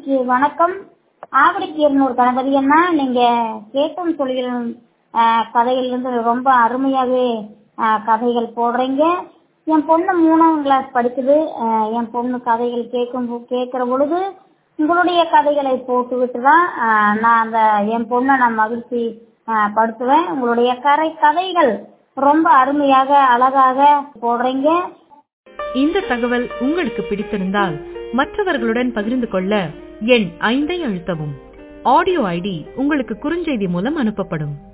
இ- வணக்கம் ஆவடிக்கீரனூர் கணபதி அண்ணா நீங்க கேட்டும் தொழில் கதையிலிருந்து ரொம்ப அருமையாகவே அஹ், கதைகள் போடுறீங்க என் பொண்ணு மூணாம் கிளாஸ் படிக்குது அஹ், என் பொண்ணு கதைகள் கேட்கும் கேட்கிற பொழுது உங்களுடைய கதைகளை போட்டுவிட்டு தான் அஹ், நான் அந்த என் பொண்ணை நான் மகிழ்ச்சி அஹ், படுத்துவேன் உங்களுடைய கரை கதைகள் ரொம்ப அருமையாக அழகாக போடுறீங்க இந்த தகவல் உங்களுக்கு பிடித்திருந்தால் மற்றவர்களுடன் பகிர்ந்து கொள்ள எண் ஐந்தை அழுத்தவும் ஆடியோ ஐடி உங்களுக்கு குறுஞ்செய்தி மூலம் அனுப்பப்படும்